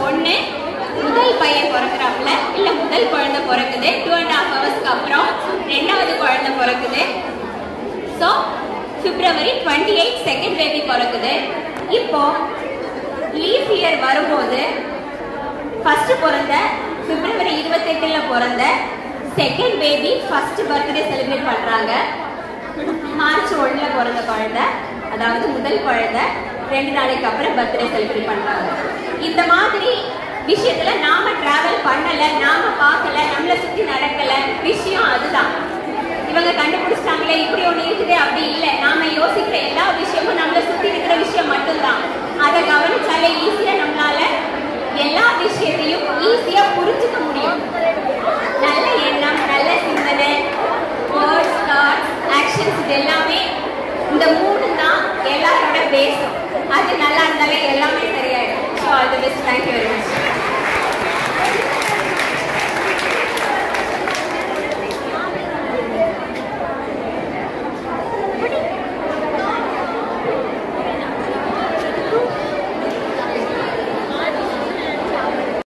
ஒண்ணு முதல் பையன் பிறக்கிறாப்புல இல்ல முதல் குழந்தை பிறக்குது டூ அண்ட் ஹாஃப் ஹவர்ஸ்க்கு அப்புறம் ரெண்டாவது குழந்தை பிறக்குது so February twenty eight second baby பிறக்குது இப்போ லீஃப் இயர் வரும்போது ஃபர்ஸ்ட் பிறந்த பிப்ரவரி இருபத்தெட்டுல பிறந்த second baby first birthday celebrate பண்றாங்க மார்ச் ஒண்ணுல பிறந்த குழந்தை அதாவது முதல் குழந்தை ரெண்டு நாளைக்கு அப்புறம் பர்த்டே செலிப்ரேட் பண்றாங்க இந்த மாதிரி விஷயத்துல நாம டிராவல் பண்ணல நாம பார்க்கல நம்மளை சுத்தி நடக்கல விஷயம் அதுதான் இவங்க கண்டுபிடிச்சிட்டாங்களே இப்படி ஒண்ணு இருக்குது அப்படி இல்லை நாம யோசிக்கிற எல்லா விஷயமும் நம்மளை சுத்தி இருக்கிற விஷயம் மட்டும்தான் அதை கவனிச்சாலே ஈஸியா நம்மளால எல்லா விஷயத்தையும் ஈஸியா புரிஞ்சுக்க முடியும் நல்ல எண்ணம் நல்ல சிந்தனை வேர்ட்ஸ் தாட்ஸ் ஆக்ஷன்ஸ் இது எல்லாமே இந்த மூணு தான் எல்லாரோட பேஸும் அது நல்லா இருந்தாலே எல்லாமே சரியாயிடும் so all the best thank you very much